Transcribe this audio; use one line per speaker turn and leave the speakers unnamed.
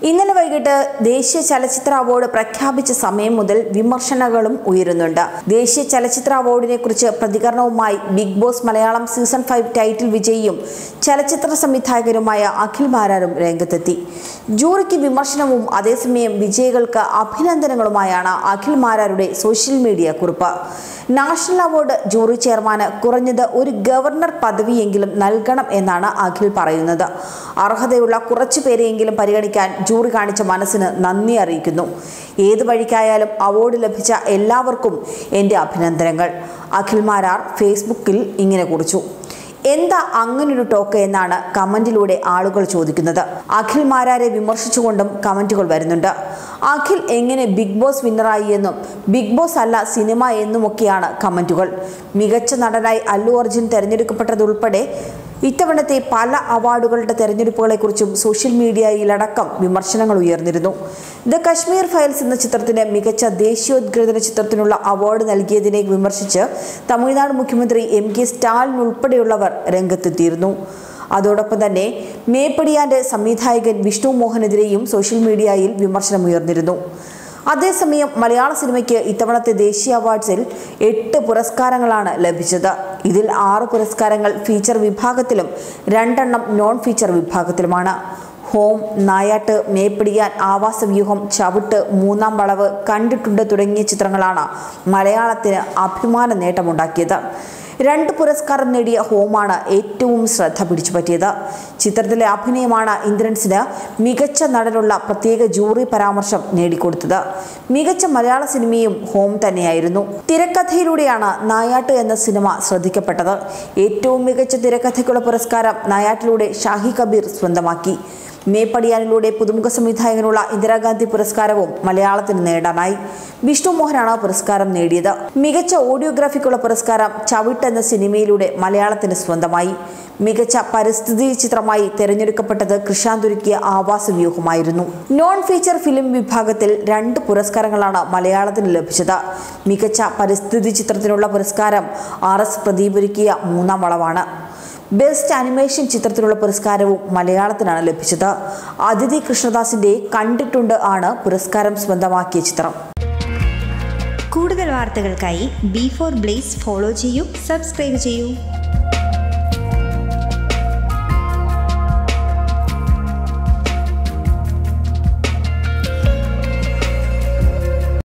ഇന്നലെ വൈകിട്ട് ദേശീയ ചലച്ചിത്ര അവാർഡ് പ്രഖ്യാപിച്ച സമയം മുതൽ വിമർശനങ്ങളും ഉയരുന്നുണ്ട് ദേശീയ ചലച്ചിത്ര അവാർഡിനെ കുറിച്ച് പ്രതികരണവുമായി Bigg Boss Malayalam season five title വിജയിയും ചലച്ചിത്ര സംവിധായകരുമായ അഖിൽ മാരാരും രംഗത്തെത്തി ജൂറിക്ക് വിമർശനവും അതേസമയം വിജയികൾക്ക് അഭിനന്ദനങ്ങളുമായാണ് അഖിൽ മാരാരുടെ സോഷ്യൽ മീഡിയ കുറിപ്പ് നാഷണൽ അവാർഡ് ജൂറി ചെയർമാന് കുറഞ്ഞത് ഒരു ഗവർണർ പദവിയെങ്കിലും നൽകണം എന്നാണ് അഖിൽ പറയുന്നത് അർഹതയുള്ള കുറച്ചു പേരെയെങ്കിലും പരിഗണിക്കാൻ ജൂറി കാണിച്ച മനസ്സിന് നന്ദി അറിയിക്കുന്നു ഏത് വഴിക്കായാലും അവാർഡ് ലഭിച്ച എല്ലാവർക്കും എൻ്റെ അഭിനന്ദനങ്ങൾ അഖിൽ മാരാർ ഫേസ്ബുക്കിൽ ഇങ്ങനെ കുറിച്ചു എന്താ അങ്ങനൊരു ടോക്ക് എന്നാണ് കമന്റിലൂടെ ആളുകൾ ചോദിക്കുന്നത് അഖിൽ മാരാരെ വിമർശിച്ചുകൊണ്ടും കമന്റുകൾ വരുന്നുണ്ട് അഖിൽ എങ്ങനെ ബിഗ് ബോസ് വിന്നറായി എന്നും ബിഗ് ബോസ് അല്ല സിനിമ എന്നുമൊക്കെയാണ് കമന്റുകൾ മികച്ച നടനായി അല്ലു അർജുൻ തെരഞ്ഞെടുക്കപ്പെട്ടതുൾപ്പെടെ ഇത്തവണത്തെ പല അവാർഡുകളുടെ തെരഞ്ഞെടുപ്പുകളെക്കുറിച്ചും സോഷ്യൽ മീഡിയയിലടക്കം വിമർശനങ്ങൾ ഉയർന്നിരുന്നു ദ കശ്മീർ ഫയൽസ് എന്ന ചിത്രത്തിന് മികച്ച ദേശീയോദ്ഗ്രഥന ചിത്രത്തിനുള്ള അവാർഡ് നൽകിയതിനെ വിമർശിച്ച് തമിഴ്നാട് മുഖ്യമന്ത്രി എം കെ സ്റ്റാലിൻ ഉൾപ്പെടെയുള്ളവർ രംഗത്തെത്തിയിരുന്നു അതോടൊപ്പം തന്നെ മേപ്പടിയാന്റെ സംവിധായകൻ വിഷ്ണു മോഹനെതിരെയും സോഷ്യൽ മീഡിയയിൽ വിമർശനമുയർന്നിരുന്നു അതേസമയം മലയാള സിനിമയ്ക്ക് ഇത്തവണത്തെ ദേശീയ അവാർഡ്സിൽ എട്ട് പുരസ്കാരങ്ങളാണ് ലഭിച്ചത് ഇതിൽ ആറ് പുരസ്കാരങ്ങൾ ഫീച്ചർ വിഭാഗത്തിലും രണ്ടെണ്ണം നോൺ ഫീച്ചർ വിഭാഗത്തിലുമാണ് ഹോം നായാട്ട് മേപ്പിടിയാൻ ആവാസവ്യൂഹം ചവിട്ട് മൂന്നാം വളവ് കണ്ടിട്ടുണ്ട് തുടങ്ങിയ ചിത്രങ്ങളാണ് മലയാളത്തിന് അഭിമാന നേട്ടമുണ്ടാക്കിയത് രണ്ട് പുരസ്കാരം നേടിയ ഹോമാണ് ഏറ്റവും ശ്രദ്ധ പിടിച്ചുപറ്റിയത് ചിത്രത്തിലെ അഭിനയമാണ് ഇന്ദ്രൻസിന് മികച്ച നടനുള്ള പ്രത്യേക ജൂറി പരാമർശം നേടിക്കൊടുത്തത് മികച്ച മലയാള സിനിമയും ഹോം തന്നെയായിരുന്നു തിരക്കഥയിലൂടെയാണ് നായാട്ട് എന്ന സിനിമ ശ്രദ്ധിക്കപ്പെട്ടത് ഏറ്റവും മികച്ച തിരക്കഥയ്ക്കുള്ള പുരസ്കാരം നായാട്ടിലൂടെ ഷാഹി കബീർ സ്വന്തമാക്കി മേപ്പടിയാനിലൂടെ പുതുമുഖ സംവിധായകനുള്ള ഇന്ദിരാഗാന്ധി പുരസ്കാരവും മലയാളത്തിന് നേടാനായി വിഷ്ണു മോഹനാണ് പുരസ്കാരം നേടിയത് മികച്ച ഓഡിയോഗ്രാഫിക്കുള്ള പുരസ്കാരം ചവിട്ട് എന്ന സിനിമയിലൂടെ മലയാളത്തിന് സ്വന്തമായി മികച്ച പരിസ്ഥിതി ചിത്രമായി തെരഞ്ഞെടുക്കപ്പെട്ടത് കൃഷാന്തുരുക്കിയ ആവാസ വ്യൂഹമായിരുന്നു നോൺ ഫീച്ചർ ഫിലിം വിഭാഗത്തിൽ രണ്ട് പുരസ്കാരങ്ങളാണ് മലയാളത്തിന് ലഭിച്ചത് മികച്ച പരിസ്ഥിതി ചിത്രത്തിനുള്ള പുരസ്കാരം ആർ എസ് പ്രദീപ് ഒരുക്കിയ മൂന്നാം വളവാണ് ബെസ്റ്റ് അനിമേഷൻ ചിത്രത്തിനുള്ള പുരസ്കാരവും മലയാളത്തിനാണ് ലഭിച്ചത് അതിഥി കൃഷ്ണദാസിന്റെ കണ്ടിട്ടുണ്ട് ആണ് പുരസ്കാരം സ്വന്തമാക്കിയ ചിത്രം
കൂടുതൽ വാർത്തകൾക്കായി ബി ഫോർ ബ്ലേസ് ഫോളോ ചെയ്യൂ സബ്സ്ക്രൈബ് ചെയ്യൂ